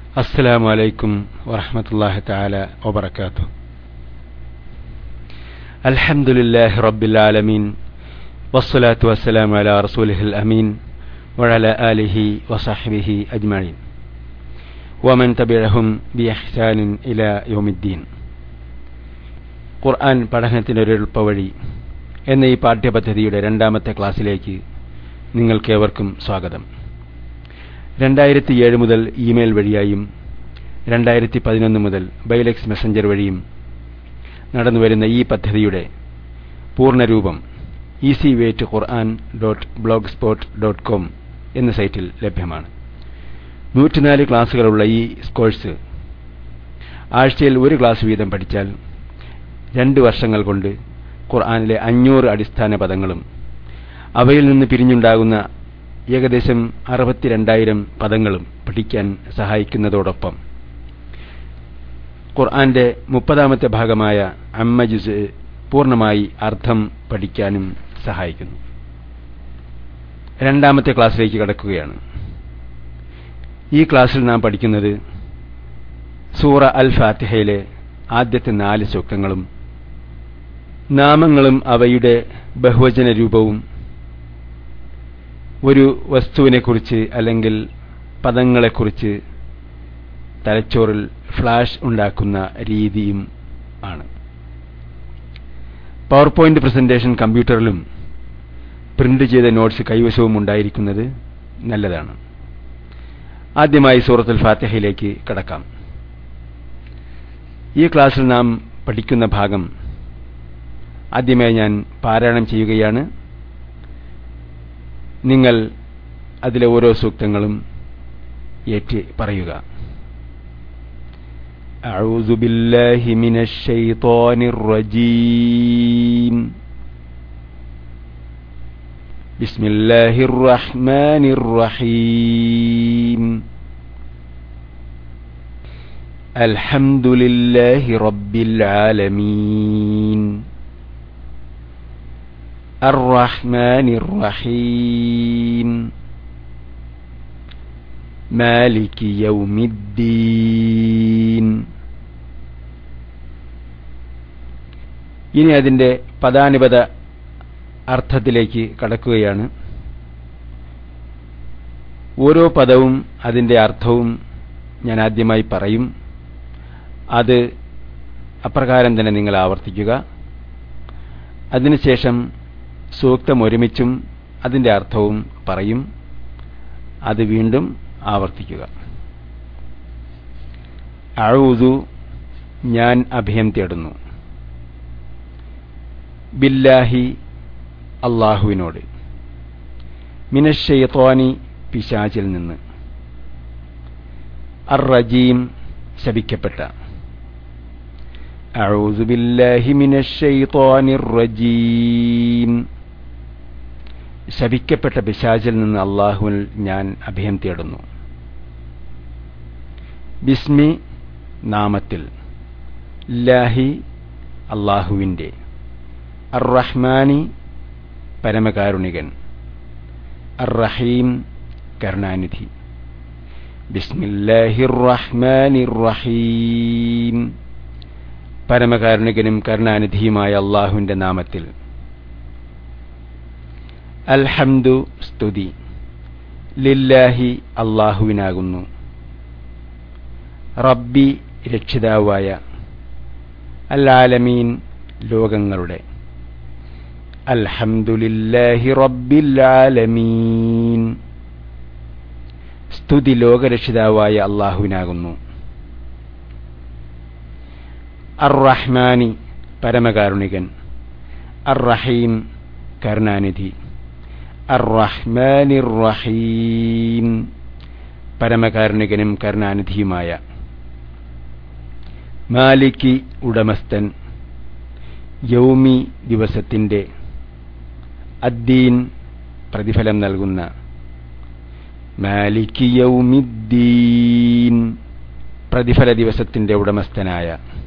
السلام عليكم ورحمة الله تعالى وبركاته الحمد لله رب العالمين والصلاة والسلام على رسوله الأمين وعلى آله وصحبه أجمعين ومن تبعهم بإحسان إلى يوم الدين ഖുർആൻ പഠനത്തിനൊരു എളുപ്പവഴി എന്ന ഈ പാഠ്യപദ്ധതിയുടെ രണ്ടാമത്തെ ക്ലാസ്സിലേക്ക് നിങ്ങൾക്കേവർക്കും സ്വാഗതം രണ്ടായിരത്തി ഏഴ് മുതൽ ഇമെയിൽ വഴിയായും രണ്ടായിരത്തി പതിനൊന്ന് മുതൽ ബൈലെക്സ് മെസ്സഞ്ചർ വഴിയും നടന്നുവരുന്ന ഈ പദ്ധതിയുടെ പൂർണ്ണരൂപം easy way to Quran dot blog spot dot com എന്ന സൈറ്റിൽ ലഭ്യമാണ് നൂറ്റിനാല് ക്ലാസ്സുകളുള്ള ഈ കോഴ്സ് ആഴ്ചയിൽ ഒരു ക്ലാസ് വീതം പഠിച്ചാൽ രണ്ട് വർഷങ്ങൾ കൊണ്ട് ഖുർആനിലെ അഞ്ഞൂറ് അടിസ്ഥാന പദങ്ങളും അവയിൽ നിന്ന് പിരിഞ്ഞുണ്ടാകുന്ന ഏകദേശം അറുപത്തിരണ്ടായിരം പദങ്ങളും പഠിക്കാൻ സഹായിക്കുന്നതോടൊപ്പം ഖുർആന്റെ മുപ്പതാമത്തെ ഭാഗമായ അമ്മ ജുസ് പൂർണ്ണമായി അർത്ഥം പഠിക്കാനും സഹായിക്കുന്നു രണ്ടാമത്തെ ക്ലാസ്സിലേക്ക് കടക്കുകയാണ് ഈ ക്ലാസ്സിൽ നാം പഠിക്കുന്നത് സൂറ അൽ ഫാത്തിഹയിലെ ആദ്യത്തെ നാല് സൂക്തങ്ങളും നാമങ്ങളും അവയുടെ ബഹുവചന രൂപവും ഒരു വസ്തുവിനെക്കുറിച്ച് അല്ലെങ്കിൽ പദങ്ങളെക്കുറിച്ച് തലച്ചോറിൽ ഫ്ലാഷ് ഉണ്ടാക്കുന്ന രീതിയും ആണ് പവർ പോയിന്റ് പ്രസന്റേഷൻ കമ്പ്യൂട്ടറിലും പ്രിന്റ് ചെയ്ത നോട്ട്സ് കൈവശവും ഉണ്ടായിരിക്കുന്നത് നല്ലതാണ് ആദ്യമായി സൂറത്തുൽ ഫാത്തിഹയിലേക്ക് കടക്കാം ഈ ക്ലാസ്സിൽ നാം പഠിക്കുന്ന ഭാഗം ആദ്യമായി ഞാൻ പാരായണം ചെയ്യുകയാണ് നിങ്ങൾ അതിലെ ഓരോ സൂക്തങ്ങളും ഏറ്റ് പറയുക أعوذ بالله من الشيطان الرجيم بسم الله الرحمن الرحيم الحمد لله رب العالمين الرحمن الرحيم مالك يوم الدين ഇനി അതിന്റെ പദാനുപത അർത്ഥത്തിലേക്ക് കടക്കുകയാണ് ഓരോ പദവും അതിന്റെ അർത്ഥവും ഞാൻ ആദ്യമായി പറയും അത് അപ്രകാരം തന്നെ നിങ്ങൾ ആവർത്തിക്കുക അതിനുശേഷം സൂക്തം ഒരുമിച്ചും അതിന്റെ അർത്ഥവും പറയും അത് വീണ്ടും ആവർത്തിക്കുക അഴൂതു ഞാൻ അഭയം തേടുന്നു ബില്ലാഹി അള്ളാഹുവിനോട് മിനഷെയ്ത്തോനി പിശാചിൽ നിന്ന് അർ റജീം ശപിക്കപ്പെട്ട അഊദു ബില്ലാഹി മിനശ്ശൈത്വാനിർ റജീം ശപിക്കപ്പെട്ട പിശാചിൽ നിന്ന് അള്ളാഹുവിൽ ഞാൻ അഭയം തേടുന്നു ബിസ്മി നാമത്തിൽ ലാഹി അള്ളാഹുവിൻ്റെ അർ റഹ്മാനി പരമകാരുണികൻ അർ റഹീം കരുണാനിധി ബിസ്മില്ലാഹിർ റഹ്മാനിർ റഹീം പരമകാരുണികനും കരുണാനിധിയുമായ അള്ളാഹുവിന്റെ നാമത്തിൽ അൽഹംദു സ്തുതി ലില്ലാഹി അള്ളാഹുവിനാകുന്നു റബ്ബി രക്ഷിതാവായ അല്ലാലമീൻ ലോകങ്ങളുടെ അൽഹംദുലില്ലാഹി റബ്ബിൽ ആലമീൻ സ്തുതി ലോകരക്ഷിതാവായ അള്ളാഹുവിനാകുന്നു അർ റഹ്മാനി പരമകാരുണികൻ അർ റഹീം കരുണാനിധി അർ റഹ്മാനിർ റഹീം പരമകാരുണികനും കരുണാനിധിയുമായ മാലിക്കി ഉടമസ്ഥൻ യൗമി ദിവസത്തിന്റെ അദ്ദീൻ പ്രതിഫലം നൽകുന്ന മാലിക്കി യൗമിദ്ദീൻ പ്രതിഫല ദിവസത്തിന്റെ ഉടമസ്ഥനായ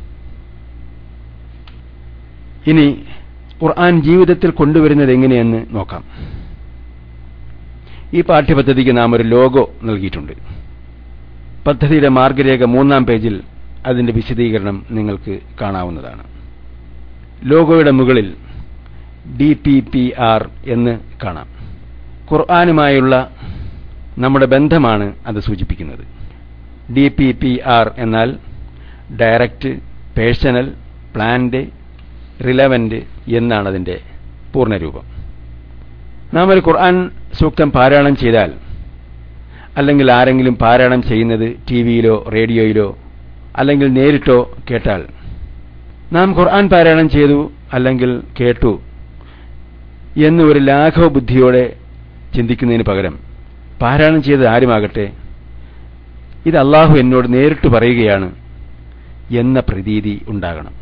ഇനി ഖുർആൻ ജീവിതത്തിൽ കൊണ്ടുവരുന്നത് എങ്ങനെയെന്ന് നോക്കാം ഈ പാഠ്യപദ്ധതിക്ക് നാം ഒരു ലോഗോ നൽകിയിട്ടുണ്ട് പദ്ധതിയുടെ മാർഗരേഖ മൂന്നാം പേജിൽ അതിന്റെ വിശദീകരണം നിങ്ങൾക്ക് കാണാവുന്നതാണ് ലോഗോയുടെ മുകളിൽ ഡി പി പി ആർ എന്ന് കാണാം ഖുർആാനുമായുള്ള നമ്മുടെ ബന്ധമാണ് അത് സൂചിപ്പിക്കുന്നത് ഡി പി പി ആർ എന്നാൽ ഡയറക്റ്റ് പേഴ്സണൽ പ്ലാൻഡ് റിലവന്റ് എന്നാണ് അതിന്റെ പൂർണ്ണരൂപം നാം ഒരു ഖുർആൻ സൂക്തം പാരായണം ചെയ്താൽ അല്ലെങ്കിൽ ആരെങ്കിലും പാരായണം ചെയ്യുന്നത് ടി വിയിലോ റേഡിയോയിലോ അല്ലെങ്കിൽ നേരിട്ടോ കേട്ടാൽ നാം ഖുർആൻ പാരായണം ചെയ്തു അല്ലെങ്കിൽ കേട്ടു എന്ന് ഒരു ലാഘവ ബുദ്ധിയോടെ ചിന്തിക്കുന്നതിന് പകരം പാരായണം ചെയ്തത് ആരുമാകട്ടെ ഇത് അള്ളാഹു എന്നോട് നേരിട്ട് പറയുകയാണ് എന്ന പ്രതീതി ഉണ്ടാകണം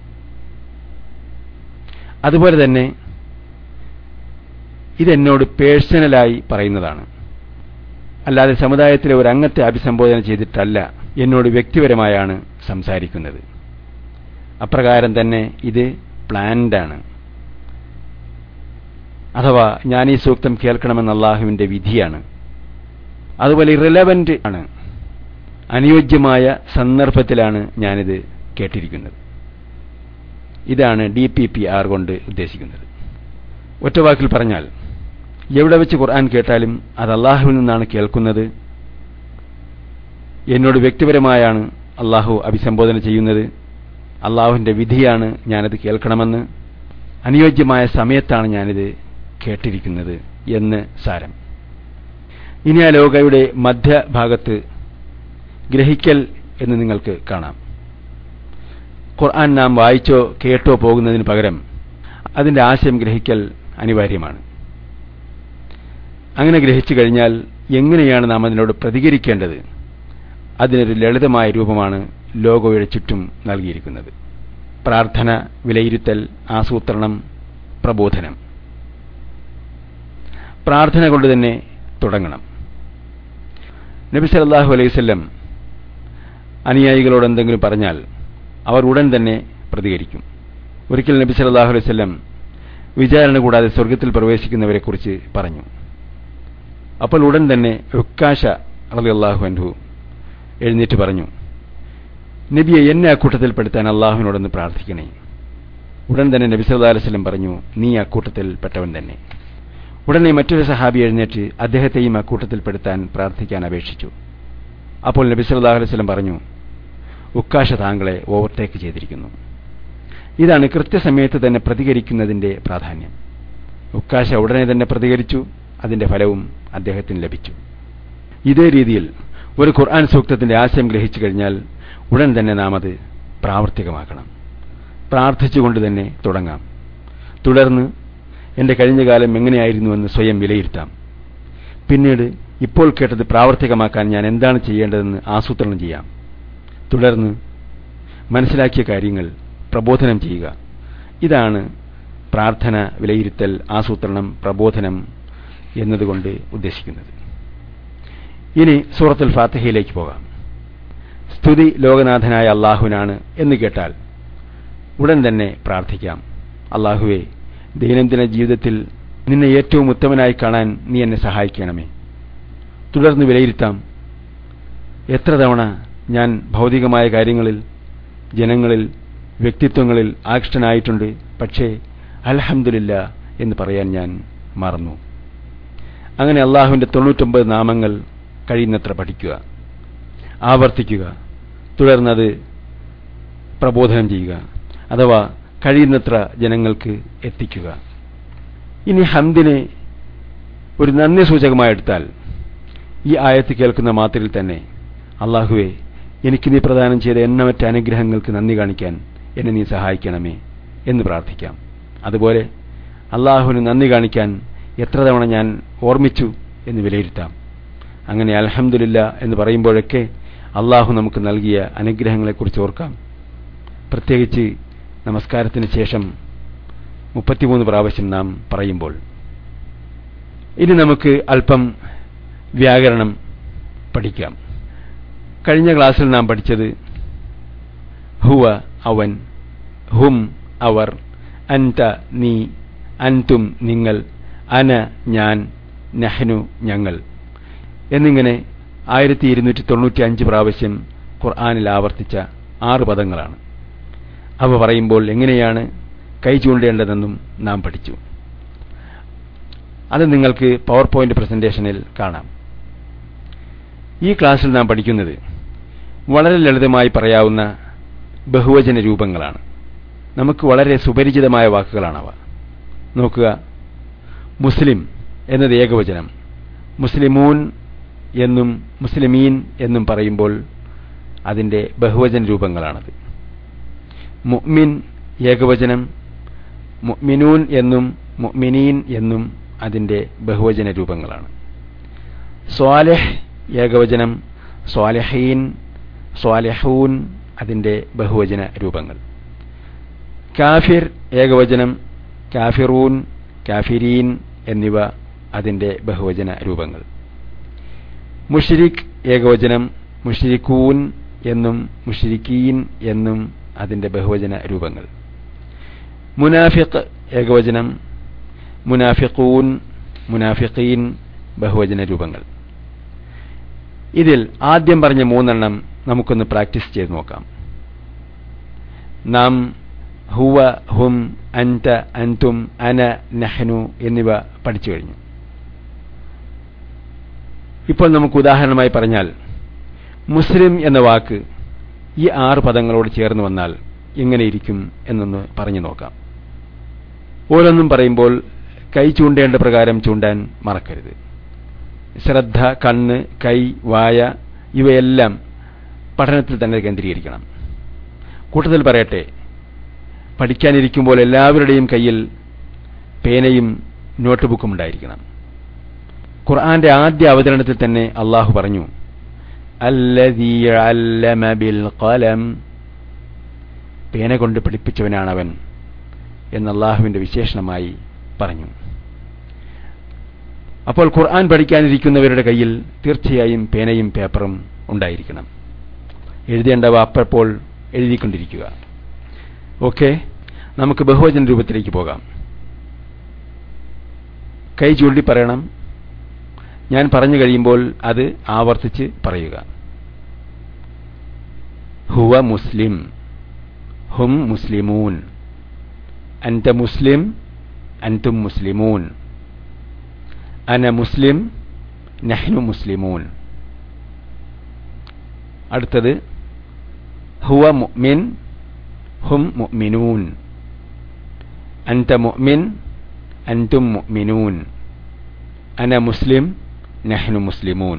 അതുപോലെ തന്നെ ഇതെന്നോട് പേഴ്സണലായി പറയുന്നതാണ് അല്ലാതെ സമുദായത്തിലെ ഒരു അംഗത്തെ അഭിസംബോധന ചെയ്തിട്ടല്ല എന്നോട് വ്യക്തിപരമായാണ് സംസാരിക്കുന്നത് അപ്രകാരം തന്നെ ഇത് പ്ലാൻഡാണ് അഥവാ ഞാൻ ഈ സൂക്തം കേൾക്കണമെന്ന അള്ളാഹുവിന്റെ വിധിയാണ് അതുപോലെ ഇറലവന്റ് ആണ് അനുയോജ്യമായ സന്ദർഭത്തിലാണ് ഞാനിത് കേട്ടിരിക്കുന്നത് ഇതാണ് ഡി പി പി ആർ കൊണ്ട് ഉദ്ദേശിക്കുന്നത് ഒറ്റവാക്കിൽ പറഞ്ഞാൽ എവിടെ വെച്ച് ഖുർആൻ കേട്ടാലും അത് അള്ളാഹുവിൽ നിന്നാണ് കേൾക്കുന്നത് എന്നോട് വ്യക്തിപരമായാണ് അള്ളാഹു അഭിസംബോധന ചെയ്യുന്നത് അള്ളാഹുവിന്റെ വിധിയാണ് ഞാനത് കേൾക്കണമെന്ന് അനുയോജ്യമായ സമയത്താണ് ഞാനിത് കേട്ടിരിക്കുന്നത് എന്ന് സാരം ഇനി ആ ലോകയുടെ മധ്യഭാഗത്ത് ഗ്രഹിക്കൽ എന്ന് നിങ്ങൾക്ക് കാണാം ഖുർആൻ നാം വായിച്ചോ കേട്ടോ പോകുന്നതിന് പകരം അതിന്റെ ആശയം ഗ്രഹിക്കൽ അനിവാര്യമാണ് അങ്ങനെ ഗ്രഹിച്ചു കഴിഞ്ഞാൽ എങ്ങനെയാണ് നാം അതിനോട് പ്രതികരിക്കേണ്ടത് അതിനൊരു ലളിതമായ രൂപമാണ് ലോഗോയുടെ ചുറ്റും നൽകിയിരിക്കുന്നത് പ്രാർത്ഥന വിലയിരുത്തൽ ആസൂത്രണം പ്രബോധനം പ്രാർത്ഥന കൊണ്ട് തന്നെ തുടങ്ങണം നബി സല്ലല്ലാഹു അലൈഹി വസല്ലം അനുയായികളോട് എന്തെങ്കിലും പറഞ്ഞാൽ അവർ ഉടൻ തന്നെ പ്രതികരിക്കും ഒരിക്കൽ നബി സല്ലല്ലാഹു അലൈഹി വസല്ലം വിചാരണ കൂടാതെ സ്വർഗത്തിൽ പ്രവേശിക്കുന്നവരെക്കുറിച്ച് പറഞ്ഞു അപ്പോൾ ഉടൻ തന്നെ ഉക്കാശ റളിയല്ലാഹു അൻഹു എഴുന്നേറ്റ് പറഞ്ഞു നബിയെ എന്നെ അക്കൂട്ടത്തിൽപ്പെടുത്താൻ അള്ളാഹുവിനോടൊന്ന് പ്രാർത്ഥിക്കണേ ഉടൻ തന്നെ നബി സല്ലല്ലാഹു അലൈഹി വസല്ലം പറഞ്ഞു നീ അക്കൂട്ടത്തിൽ പെട്ടവൻ തന്നെ ഉടനെ മറ്റൊരു സഹാബി എഴുന്നേറ്റ് അദ്ദേഹത്തെയും അക്കൂട്ടത്തിൽപ്പെടുത്താൻ പ്രാർത്ഥിക്കാൻ അപേക്ഷിച്ചു അപ്പോൾ നബി സല്ലല്ലാഹു അലൈഹി വസല്ലം പറഞ്ഞു ഉക്കാശ താങ്കളെ ഓവർടേക്ക് ചെയ്തിരിക്കുന്നു ഇതാണ് കൃത്യസമയത്ത് തന്നെ പ്രതികരിക്കുന്നതിന്റെ പ്രാധാന്യം ഉക്കാശ ഉടനെ തന്നെ പ്രതികരിച്ചു അതിന്റെ ഫലവും അദ്ദേഹത്തിന് ലഭിച്ചു ഇതേ രീതിയിൽ ഒരു ഖുർആൻ സൂക്തത്തിന്റെ ആശയം ഗ്രഹിച്ചു കഴിഞ്ഞാൽ ഉടൻ തന്നെ നാം അത് പ്രാവർത്തികമാക്കണം പ്രാർത്ഥിച്ചുകൊണ്ട് തന്നെ തുടങ്ങാം തുടർന്ന് എന്റെ കഴിഞ്ഞ കാലം എങ്ങനെയായിരുന്നുവെന്ന് സ്വയം വിലയിരുത്താം പിന്നീട് ഇപ്പോൾ കേട്ടത് പ്രാവർത്തികമാക്കാൻ ഞാൻ എന്താണ് ചെയ്യേണ്ടതെന്ന് ആസൂത്രണം ചെയ്യാം തുടർന്ന് മനസ്സിലാക്കിയ കാര്യങ്ങൾ പ്രബോധനം ചെയ്യുക ഇതാണ് പ്രാർത്ഥന വിലയിരുത്തൽ ആസൂത്രണം പ്രബോധനം എന്നതുകൊണ്ട് ഉദ്ദേശിക്കുന്നത് ഇനി സൂറത്തുൽ ഫാത്തിഹയിലേക്ക് പോകാം സ്തുതി ലോകനാഥനായ അള്ളാഹുവിനാണ് എന്ന് കേട്ടാൽ ഉടൻ തന്നെ പ്രാർത്ഥിക്കാം അള്ളാഹുവെ ദൈനംദിന ജീവിതത്തിൽ നിന്നെ ഏറ്റവും ഉത്തമനായി കാണാൻ നീ എന്നെ സഹായിക്കണമേ തുടർന്ന് വിലയിരുത്താം എത്ര തവണ ഞാൻ ഭൗതികമായ കാര്യങ്ങളിൽ ജനങ്ങളിൽ വ്യക്തിത്വങ്ങളിൽ ആകൃഷ്ടനായിട്ടുണ്ട് പക്ഷേ അൽഹംദുലില്ല എന്ന് പറയാൻ ഞാൻ മറന്നു അങ്ങനെ അള്ളാഹുവിന്റെ തൊണ്ണൂറ്റൊമ്പത് നാമങ്ങൾ കഴിയുന്നത്ര പഠിക്കുക ആവർത്തിക്കുക തുടർന്നത് പ്രബോധനം ചെയ്യുക അഥവാ കഴിയുന്നത്ര ജനങ്ങൾക്ക് എത്തിക്കുക ഇനി ഹംദിനെ ഒരു നന്ദി സൂചകമായി എടുത്താൽ ഈ ആയത്ത് കേൾക്കുന്ന മാത്രയിൽ തന്നെ അള്ളാഹുവെ എനിക്ക് നീ പ്രദാനം ചെയ്ത എണ്ണമറ്റ അനുഗ്രഹങ്ങൾക്ക് നന്ദി കാണിക്കാൻ എന്നെ നീ സഹായിക്കണമേ എന്ന് പ്രാർത്ഥിക്കാം അതുപോലെ അള്ളാഹുവിന് നന്ദി കാണിക്കാൻ എത്ര തവണ ഞാൻ ഓർമ്മിച്ചു എന്ന് വിലയിരുത്താം അങ്ങനെ അലഹമില്ല എന്ന് പറയുമ്പോഴൊക്കെ അള്ളാഹു നമുക്ക് നൽകിയ അനുഗ്രഹങ്ങളെക്കുറിച്ച് ഓർക്കാം പ്രത്യേകിച്ച് നമസ്കാരത്തിന് ശേഷം മുപ്പത്തിമൂന്ന് പ്രാവശ്യം നാം പറയുമ്പോൾ ഇനി നമുക്ക് അല്പം വ്യാകരണം പഠിക്കാം കഴിഞ്ഞ ക്ലാസ്സിൽ നാം പഠിച്ചത് ഹുവ അവൻ ഹും അവർ അൻത നീ അൻതും നിങ്ങൾ അന ഞാൻ നഹ്നു ഞങ്ങൾ എന്നിങ്ങനെ ആയിരത്തി ഇരുന്നൂറ്റി തൊണ്ണൂറ്റി അഞ്ച് പ്രാവശ്യം ഖുർആാനിൽ ആവർത്തിച്ച ആറ് പദങ്ങളാണ് അവ പറയുമ്പോൾ എങ്ങനെയാണ് കൈ ചൂണ്ടേണ്ടതെന്നും നാം പഠിച്ചു അത് നിങ്ങൾക്ക് പവർ പോയിന്റ് പ്രസന്റേഷനിൽ കാണാം ഈ ക്ലാസ്സിൽ നാം പഠിക്കുന്നത് വളരെ ലളിതമായി പറയാവുന്ന ബഹുവചന രൂപങ്ങളാണ് നമുക്ക് വളരെ സുപരിചിതമായ വാക്കുകളാണവ നോക്കുക മുസ്ലിം എന്നത് ഏകവചനം മുസ്ലിമൂൻ എന്നും മുസ്ലിമീൻ എന്നും പറയുമ്പോൾ അതിൻ്റെ ബഹുവചന രൂപങ്ങളാണത് മുഅ്മിൻ ഏകവചനം മുഅ്മിനൂൻ എന്നും മുഅ്മിനീൻ എന്നും അതിൻ്റെ ബഹുവചന രൂപങ്ങളാണ് സ്വാലിഹ് ഏകവചനം സ്വാലിഹീൻ സ്വാലിഹൂൻ അതിൻ്റെ ബഹുവചന രൂപങ്ങൾ കാഫിർ ഏകവചനം കാഫിറൂൻ കാഫിരീൻ എന്നിവ അതിൻ്റെ ബഹുവചന രൂപങ്ങൾ മുഷിരിഖ് ഏകവചനം മുഷിരിക്കൂൻ എന്നും മുഷിരിക്കീൻ എന്നും അതിൻ്റെ ബഹുവചന രൂപങ്ങൾ മുനാഫിഖ് ഏകവചനം മുനാഫിഖൂൻ മുനാഫിഖീൻ ബഹുവചന രൂപങ്ങൾ ഇതിൽ ആദ്യം പറഞ്ഞ മൂന്നെണ്ണം നമുക്കൊന്ന് പ്രാക്ടീസ് ചെയ്ത് നോക്കാം നാം ഹുവ ഹും അൻത അൻതും അന നഹ്നു എന്നിവ പഠിച്ചു കഴിഞ്ഞു ഇപ്പോൾ നമുക്ക് ഉദാഹരണമായി പറഞ്ഞാൽ മുസ്ലിം എന്ന വാക്ക് ഈ ആറ് പദങ്ങളോട് ചേർന്ന് വന്നാൽ എങ്ങനെയിരിക്കും എന്നൊന്ന് പറഞ്ഞു നോക്കാം ഓരോന്നും പറയുമ്പോൾ കൈ ചൂണ്ടേണ്ട പ്രകാരം ചൂണ്ടാൻ മറക്കരുത് ശ്രദ്ധ കണ്ണ് കൈ വായ ഇവയെല്ലാം പഠനത്തിൽ തന്നെ കേന്ദ്രീകരിക്കണം കൂട്ടത്തിൽ പറയട്ടെ പഠിക്കാനിരിക്കുമ്പോൾ എല്ലാവരുടെയും കയ്യിൽ പേനയും നോട്ട് ബുക്കും ഉണ്ടായിരിക്കണം ഖുർആന്റെ ആദ്യ അവതരണത്തിൽ തന്നെ അള്ളാഹു പറഞ്ഞു അല്ലദീ അല്ലമ ബിൽ ഖലം പേന കൊണ്ട് പഠിപ്പിച്ചവനാണവൻ എന്ന് അള്ളാഹുവിന്റെ വിശേഷണമായി പറഞ്ഞു അപ്പോൾ ഖുർആൻ പഠിക്കാനിരിക്കുന്നവരുടെ കയ്യിൽ തീർച്ചയായും പേനയും പേപ്പറും ഉണ്ടായിരിക്കണം എഴുതേണ്ടവ അപ്പപ്പോൾ എഴുതിക്കൊണ്ടിരിക്കുക ഓക്കെ നമുക്ക് ബഹുവചന രൂപത്തിലേക്ക് പോകാം കൈ ചൂണ്ടി പറയണം ഞാൻ പറഞ്ഞു കഴിയുമ്പോൾ അത് ആവർത്തിച്ച് പറയുക ഹുവ മുസ്ലിം ഹും മുസ്ലിമൂൻ അൻത മുസ്ലിം അൻതും മുസ്ലിമൂൻ അന മുസ്ലിം നഹ്നു മുസ്ലിമൂൻ അടുത്തത് ഹുവ മുഅ്മിൻ ഹും മുഅ്മിനൂൻ അൻത മുഅ്മിൻ അൻതും മുഅ്മിനൂൻ അന മുസ്ലിം നഹ്നു മുസ്ലിമൂൻ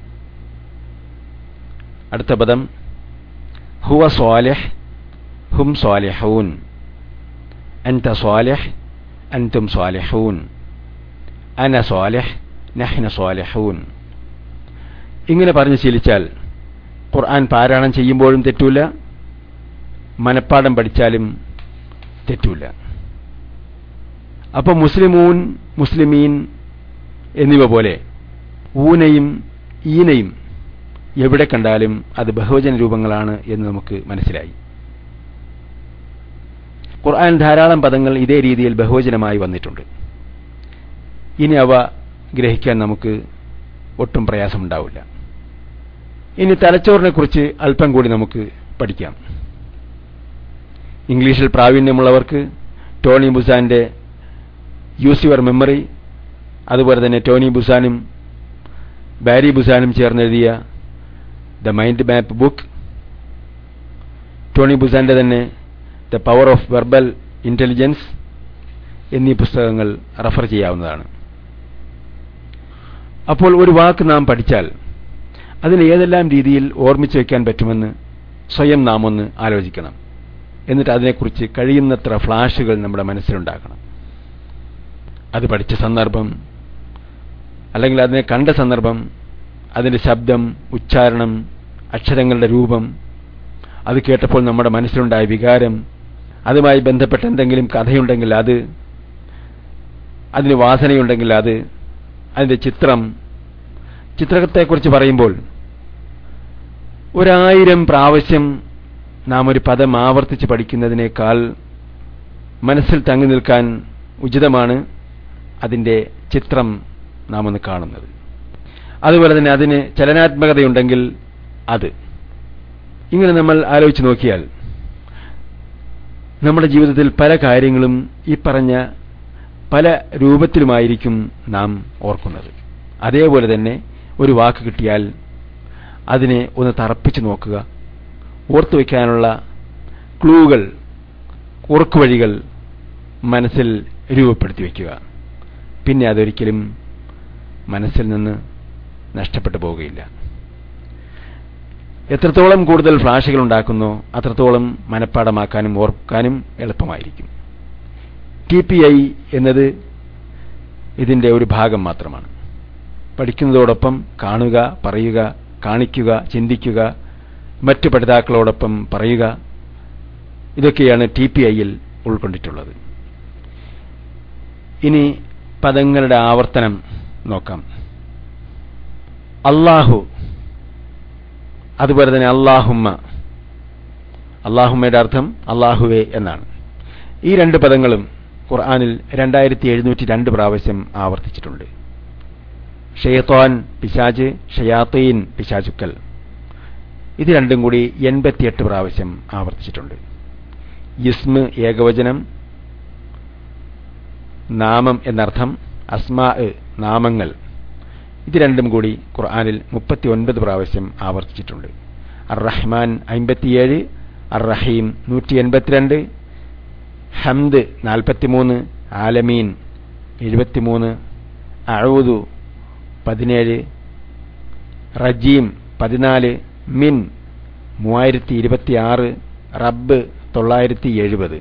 അടുത്ത പദം ഹുവ സ്വാലിഹ് ഹും സ്വാലിഹൂൻ അൻത സ്വാലിഹ് അൻതും സ്വാലിഹൂൻ അന സ്വാലിഹ് നഹ്ന സ്വാലിഹൂൻ ഇങ്ങനെ പറഞ്ഞ് ശീലിച്ചാൽ ഖുർആൻ പാരായണം ചെയ്യുമ്പോഴും തെറ്റൂല മനപ്പാടം പഠിച്ചാലും തെറ്റൂല അപ്പോൾ മുസ്ലിമൂൻ മുസ്ലിമീൻ എന്നിവ പോലെ ഊനയും ഈനയും എവിടെ കണ്ടാലും അത് ബഹുവചന രൂപങ്ങളാണ് എന്ന് നമുക്ക് മനസ്സിലായി ഖുർആൻ ധാരാളം പദങ്ങൾ ഇതേ രീതിയിൽ ബഹുവചനമായി വന്നിട്ടുണ്ട് ഇനി അവ ഗ്രഹിക്കാൻ നമുക്ക് ഒട്ടും പ്രയാസമുണ്ടാവില്ല ഇനി തലച്ചോറിനെ കുറിച്ച് അല്പം കൂടി നമുക്ക് പഠിക്കാം ഇംഗ്ലീഷിൽ പ്രാവീണ്യമുള്ളവർക്ക് ടോണി ബുസാന്റെ യൂസ് യുവർ മെമ്മറി അതുപോലെ തന്നെ ടോണി ബുസാനും ബാരി ബുസാനും ചേർന്നെഴുതിയ the mind map book Tony ബുസാന്റെ തന്നെ the power of verbal intelligence എന്നീ പുസ്തകങ്ങൾ റഫർ ചെയ്യാവുന്നതാണ് അപ്പോൾ ഒരു വാക്ക് നാം പഠിച്ചാൽ അതിന് ഏതെല്ലാം രീതിയിൽ ഓർമ്മിച്ചു വയ്ക്കാൻ പറ്റുമെന്ന് സ്വയം നാം ഒന്ന് ആലോചിക്കണം എന്നിട്ട് അതിനെക്കുറിച്ച് കഴിയുന്നത്ര ഫ്ലാഷുകൾ നമ്മുടെ മനസ്സിലുണ്ടാക്കണം അത് പഠിച്ച സന്ദർഭം അല്ലെങ്കിൽ അതിനെ കണ്ട സന്ദർഭം അതിൻ്റെ ശബ്ദം ഉച്ചാരണം അക്ഷരങ്ങളുടെ രൂപം അത് കേട്ടപ്പോൾ നമ്മുടെ മനസ്സിലുണ്ടായ വികാരം അതുമായി ബന്ധപ്പെട്ട എന്തെങ്കിലും കഥയുണ്ടെങ്കിൽ അത് അതിന് വാസനയുണ്ടെങ്കിൽ അത് അതിൻ്റെ ചിത്രം ചിത്രത്തെക്കുറിച്ച് പറയുമ്പോൾ ഒരായിരം പ്രാവശ്യം നാം ഒരു പദം ആവർത്തിച്ച് പഠിക്കുന്നതിനേക്കാൾ മനസ്സിൽ തങ്ങി നിൽക്കാൻ ഉചിതമാണ് അതിൻ്റെ ചിത്രം നാം ഒന്ന് കാണുന്നത് അതുപോലെ തന്നെ അതിന് ചലനാത്മകതയുണ്ടെങ്കിൽ അത് ഇങ്ങനെ നമ്മൾ ആലോചിച്ച് നോക്കിയാൽ നമ്മുടെ ജീവിതത്തിൽ പല കാര്യങ്ങളും ഈ പറഞ്ഞ പല രൂപത്തിലുമായിരിക്കും നാം ഓർക്കുന്നത് അതേപോലെ തന്നെ ഒരു വാക്ക് കിട്ടിയാൽ അതിനെ ഒന്ന് തറപ്പിച്ച് നോക്കുക ഓർത്തു വയ്ക്കാനുള്ള ക്ലൂകൾ കുറുക്കുവഴികൾ മനസ്സിൽ രൂപപ്പെടുത്തി വയ്ക്കുക പിന്നെ അതൊരിക്കലും മനസ്സിൽ നിന്ന് നഷ്ടപ്പെട്ടു പോവുകയില്ല എത്രത്തോളം കൂടുതൽ ഫ്ലാഷുകൾ ഉണ്ടാക്കുന്നോ അത്രത്തോളം മനഃപ്പാടമാക്കാനും ഓർക്കാനും എളുപ്പമായിരിക്കും ടി പി ഐ എന്നത് ഇതിന്റെ ഒരു ഭാഗം മാത്രമാണ് പഠിക്കുന്നതോടൊപ്പം കാണുക പറയുക കാണിക്കുക ചിന്തിക്കുക മറ്റു പഠിതാക്കളോടൊപ്പം പറയുക ഇതൊക്കെയാണ് ടി പി ഐയിൽ ഉൾക്കൊണ്ടിട്ടുള്ളത് ഇനി പദങ്ങളുടെ ആവർത്തനം നോക്കാം അള്ളാഹു അതുപോലെ തന്നെ അള്ളാഹുമ്മ അള്ളാഹുമ്മയുടെ അർത്ഥം അള്ളാഹുവേ എന്നാണ് ഈ രണ്ട് പദങ്ങളും ഖുർആാനിൽ രണ്ടായിരത്തി എഴുന്നൂറ്റി രണ്ട് പ്രാവശ്യം ആവർത്തിച്ചിട്ടുണ്ട് ഷെയ്ത്തോൻ പിശാജ് ഷയാത്തീൻ പിശാചുക്കൽ ഇത് രണ്ടും കൂടി എൺപത്തിയെട്ട് പ്രാവശ്യം ആവർത്തിച്ചിട്ടുണ്ട് ഇസ്മ് ഏകവചനം നാമം എന്നർത്ഥം അസ്മാ നാമങ്ങൾ ഇത് രണ്ടും കൂടി ഖുർആാനിൽ മുപ്പത്തി ഒൻപത് പ്രാവശ്യം ആവർത്തിച്ചിട്ടുണ്ട് അർ റഹ്മാൻ അമ്പത്തിയേഴ് അർ റഹീം നൂറ്റി എൺപത്തിരണ്ട് ഹംദ് നാൽപ്പത്തിമൂന്ന് ആലമീൻ എഴുപത്തിമൂന്ന് അഴൂദു പതിനേഴ് റജീം പതിനാല് മിൻ മൂവായിരത്തി ഇരുപത്തിയാറ് റബ്ബ് തൊള്ളായിരത്തി എഴുപത്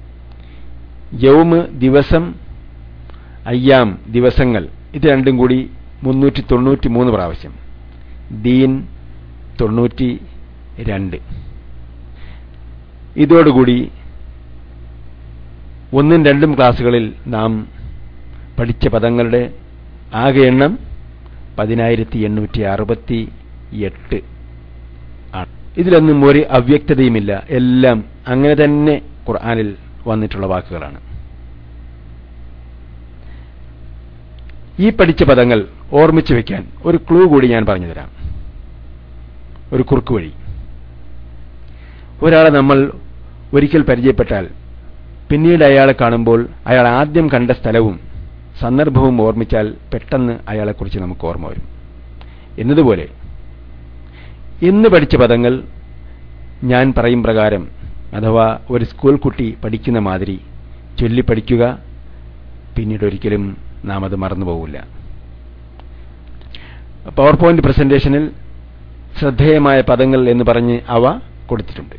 യൗമ് ദിവസം അയ്യാം ദിവസങ്ങൾ ഇത് രണ്ടും കൂടി മുന്നൂറ്റി തൊണ്ണൂറ്റി മൂന്ന് പ്രാവശ്യം ദീൻ തൊണ്ണൂറ്റി രണ്ട് ഇതോടുകൂടി ഒന്നും രണ്ടും ക്ലാസ്സുകളിൽ നാം പഠിച്ച പദങ്ങളുടെ ആകെ എണ്ണം പതിനായിരത്തി എണ്ണൂറ്റി അറുപത്തി എട്ട് ആണ് ഇതിലൊന്നും ഒരു അവ്യക്തതയുമില്ല എല്ലാം അങ്ങനെ തന്നെ ഖുർആാനിൽ വന്നിട്ടുള്ള വാക്കുകളാണ് ഈ പഠിച്ച പദങ്ങൾ ഓർമ്മിച്ചു വെക്കാൻ ഒരു ക്ലൂ കൂടി ഞാൻ പറഞ്ഞുതരാം ഒരു കുറുക്ക് വഴി ഒരാളെ നമ്മൾ ഒരിക്കൽ പരിചയപ്പെട്ടാൽ പിന്നീട് അയാളെ കാണുമ്പോൾ അയാൾ ആദ്യം കണ്ട സ്ഥലവും സന്ദർഭവും ഓർമ്മിച്ചാൽ പെട്ടെന്ന് അയാളെക്കുറിച്ച് നമുക്ക് ഓർമ്മ വരും എന്നതുപോലെ ഇന്ന് പഠിച്ച പദങ്ങൾ ഞാൻ പറയും പ്രകാരം അഥവാ ഒരു സ്കൂൾ കുട്ടി പഠിക്കുന്ന മാതിരി ചൊല്ലിപ്പഠിക്കുക പിന്നീട് ഒരിക്കലും നാം അത് മറന്നുപോകില്ല പവർ പോയിന്റ് പ്രസന്റേഷനിൽ ശ്രദ്ധേയമായ പദങ്ങൾ എന്ന് പറഞ്ഞ് അവ കൊടുത്തിട്ടുണ്ട്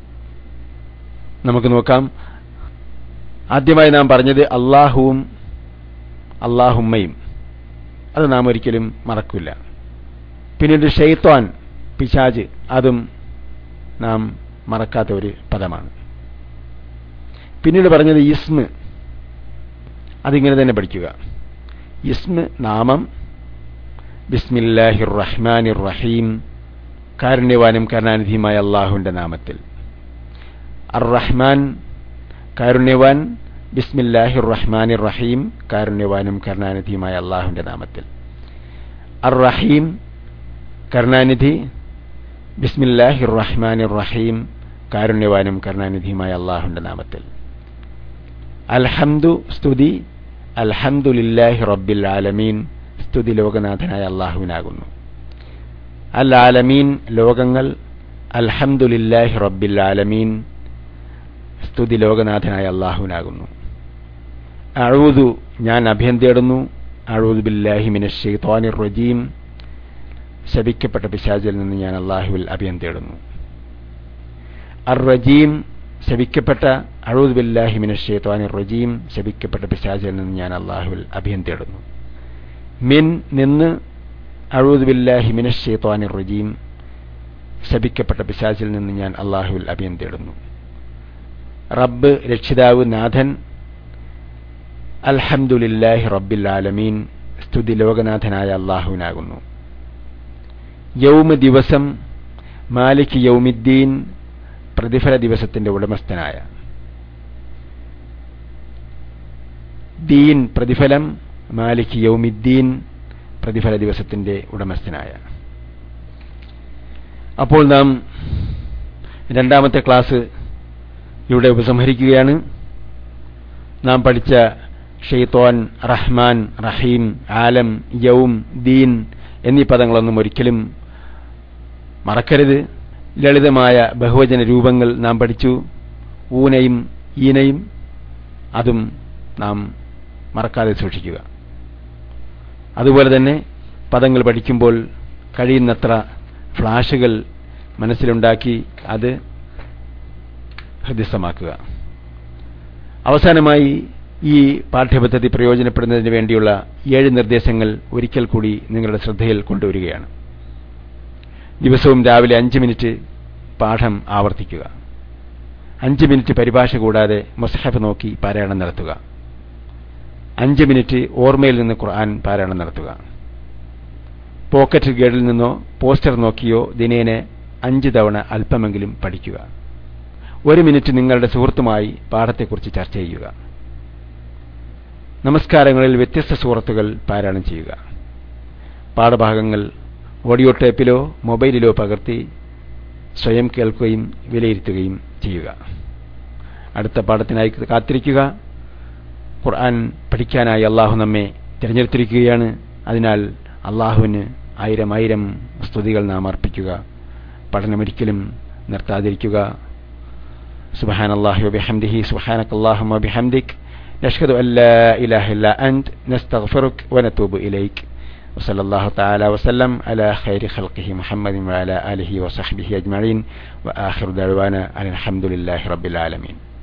നമുക്ക് നോക്കാം ആദ്യമായി നാം പറഞ്ഞത് അള്ളാഹുവും അള്ളാഹുമ്മയും അത് നാം ഒരിക്കലും മറക്കില്ല പിന്നീട് ഷെയ്ത്വാൻ പിശാജ് അതും നാം മറക്കാത്ത ഒരു പദമാണ് പിന്നീട് പറഞ്ഞത് ഇസ്മ് അതിങ്ങനെ തന്നെ പഠിക്കുക ഇസ്മ് നാമം ബിസ്മില്ലാഹിർ റഹ്മാനിർ റഹീം കാരുണ്യവാനും കരുണാനിധിയുമായ അള്ളാഹുവിന്റെ നാമത്തിൽ അർ റഹ്മാൻ കാരുണ്യവാൻ ബിസ്മില്ലാഹിർ റഹ്മാനിർ റഹീം കാരുണ്യവാനും കരുണാനിധിയുമായ അള്ളാഹുവിന്റെ നാമത്തിൽ അർ റഹീം കരുണാനിധി ബിസ്മില്ലാഹിർ റഹ്മാനിർ റഹീം കാരുണ്യവാനും കരുണാനിധിയുമായ അള്ളാഹുവിന്റെ നാമത്തിൽ അൽഹംദു സ്തുതി അൽഹംദുലില്ലാഹി റബ്ബിൽ ആലമീൻ സ്തുതി ലോകനാഥനായ അള്ളാഹുവിനാകുന്നു അൽ ആലമീൻ ലോകങ്ങൾ അൽഹംദുലില്ലാഹി റബ്ബിൽ ആലമീൻ സ്തുതി ലോകനാഥനായ അള്ളാഹുവിനാകുന്നു അഴൂതു ഞാൻ അഭയം തേടുന്നു അഴൂദ് ബില്ലാഹി മിനഷ് ഷെയ്ത്വാനിർ റജീം ശപിക്കപ്പെട്ട പിശാചിൽ നിന്ന് ഞാൻ അള്ളാഹുവിൽ അഭയം തേടുന്നു അർ റജീം ശപിക്കപ്പെട്ട അഴൂദ് ബില്ലാഹി മിനഷ് ഷെയ്ത്വാനിർ റജീം ശപിക്കപ്പെട്ട പിശാചിൽ നിന്ന് ഞാൻ അള്ളാഹുവിൽ അഭയം തേടുന്നു മിൻ നിന്ന് അഴൂദ് ബില്ലാഹി മിനഷ് ഷെയ്ത്വാനിർ റജീം ശപിക്കപ്പെട്ട പിശാചിൽ നിന്ന് ഞാൻ അള്ളാഹുവിൽ അഭയം തേടുന്നു റബ്ബ് രക്ഷിതാവ് നാഥൻ അൽഹംദുലില്ലാഹി റബ്ബിൽ ആലമീൻ സ്തുതി ലോകനാഥനായ അള്ളാഹുവിനാകുന്നു യൗമ ദിവസം മാലിക് യൗമിദ്ദീൻ പ്രതിഫല ദിവസത്തിന്റെ ഉടമസ്ഥനായ ദീൻ പ്രതിഫലം മാലിക് യൗമിദ്ദീൻ പ്രതിഫല ദിവസത്തിന്റെ ഉടമസ്ഥനായ അപ്പോൾ നാം രണ്ടാമത്തെ ക്ലാസ് ഇവിടെ ഉപസംഹരിക്കുകയാണ് നാം പഠിച്ച ഷെയ്ത്തോൻ റഹ്മാൻ റഹീം ആലം യൗം ദീൻ എന്നീ പദങ്ങളൊന്നും ഒരിക്കലും മറക്കരുത് ലളിതമായ ബഹുവചന രൂപങ്ങൾ നാം പഠിച്ചു ഊനയും ഈനയും അതും നാം മറക്കാതെ സൂക്ഷിക്കുക അതുപോലെ തന്നെ പദങ്ങൾ പഠിക്കുമ്പോൾ കഴിയുന്നത്ര ഫ്ലാഷുകൾ മനസ്സിലുണ്ടാക്കി അത് ഹൃദ്യസ്ഥമാക്കുക അവസാനമായി ഈ പാഠ്യപദ്ധതി പ്രയോജനപ്പെടുന്നതിന് വേണ്ടിയുള്ള ഏഴ് നിർദ്ദേശങ്ങൾ ഒരിക്കൽ കൂടി നിങ്ങളുടെ ശ്രദ്ധയിൽ കൊണ്ടുവരികയാണ് ദിവസവും രാവിലെ അഞ്ച് മിനിറ്റ് പാഠം ആവർത്തിക്കുക അഞ്ച് മിനിറ്റ് പരിഭാഷ കൂടാതെ മുസഹഫ് നോക്കി പാരായണം നടത്തുക അഞ്ച് മിനിറ്റ് ഓർമ്മയിൽ നിന്ന് ഖുർആൻ പാരായണം നടത്തുക പോക്കറ്റ് ഗേഡിൽ നിന്നോ പോസ്റ്റർ നോക്കിയോ ദിനേനെ അഞ്ച് തവണ അല്പമെങ്കിലും പഠിക്കുക ഒരു മിനിറ്റ് നിങ്ങളുടെ സുഹൃത്തുമായി പാഠത്തെക്കുറിച്ച് ചർച്ച ചെയ്യുക നമസ്കാരങ്ങളിൽ വ്യത്യസ്ത സുഹൃത്തുക്കൾ പാരായണം ചെയ്യുക പാഠഭാഗങ്ങൾ ഓഡിയോ ടേപ്പിലോ മൊബൈലിലോ പകർത്തി സ്വയം കേൾക്കുകയും വിലയിരുത്തുകയും ചെയ്യുക അടുത്ത പാഠത്തിനായി കാത്തിരിക്കുക ഖുർആൻ പഠിക്കാനായി അള്ളാഹു നമ്മെ തിരഞ്ഞെടുത്തിരിക്കുകയാണ് അതിനാൽ അള്ളാഹുവിന് ആയിരം ആയിരം സ്തുതികൾ നാം അർപ്പിക്കുക പഠനമൊരിക്കലും നിർത്താതിരിക്കുക سبحان الله وبحمده سبحانك اللهم وبحمدك نشهد أن لا إله إلا أنت نستغفرك ونتوب إليك وصلى الله تعالى وسلم على خير خلقه محمد وعلى آله وصحبه أجمعين وآخر دعوانا أن الحمد لله رب العالمين